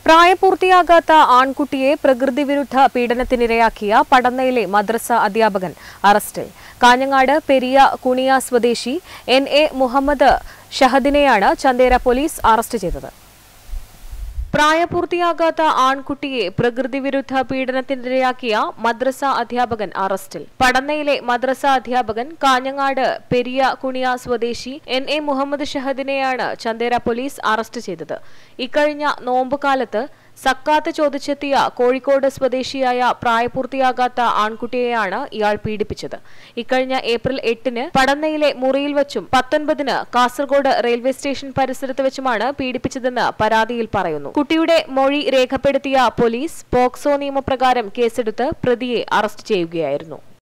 പ്രായപൂർത്തിയാകാത്ത ആൺകുട്ടിയെ പ്രകൃതി വിരുദ്ധ പീഡനത്തിനിരയാക്കിയ പടന്നയിലെ മദ്രസ അധ്യാപകൻ അറസ്റ്റിൽ കാഞ്ഞങ്ങാട് പെരിയ കുണിയ സ്വദേശി എൻ എ മുഹമ്മദ് ഷഹദിനെയാണ് ചന്തേര പോലീസ് അറസ്റ്റ് ചെയ്തത് പ്രായപൂർത്തിയാകാത്ത ആൺകുട്ടിയെ പ്രകൃതി വിരുദ്ധ പീഡനത്തിനിരയാക്കിയ മദ്രസ അധ്യാപകൻ അറസ്റ്റിൽ പടന്നയിലെ മദ്രസ അധ്യാപകൻ കാഞ്ഞങ്ങാട് പെരിയ കുണിയ സ്വദേശി എൻ എ മുഹമ്മദ് ഷഹദിനെയാണ് ചന്തേര പോലീസ് അറസ്റ്റ് ചെയ്തത് ഇക്കഴിഞ്ഞ നോമ്പുകാലത്ത് സക്കാത്ത് ചോദിച്ചെത്തിയ കോഴിക്കോട് സ്വദേശിയായ പ്രായപൂർത്തിയാകാത്ത ആൺകുട്ടിയെയാണ് ഇയാൾ പീഡിപ്പിച്ചത് ഇക്കഴിഞ്ഞ ഏപ്രിൽ എട്ടിന് പടന്നയിലെ മുറിയിൽ വച്ചും പത്തൊൻപതിന് കാസർഗോഡ് റെയിൽവേ സ്റ്റേഷൻ പരിസരത്ത് വെച്ചുമാണ് പീഡിപ്പിച്ചതെന്ന് പരാതിയിൽ പറയുന്നു കുട്ടിയുടെ മൊഴി രേഖപ്പെടുത്തിയ പോലീസ് പോക്സോ നിയമപ്രകാരം കേസെടുത്ത് പ്രതിയെ അറസ്റ്റ് ചെയ്യുകയായിരുന്നു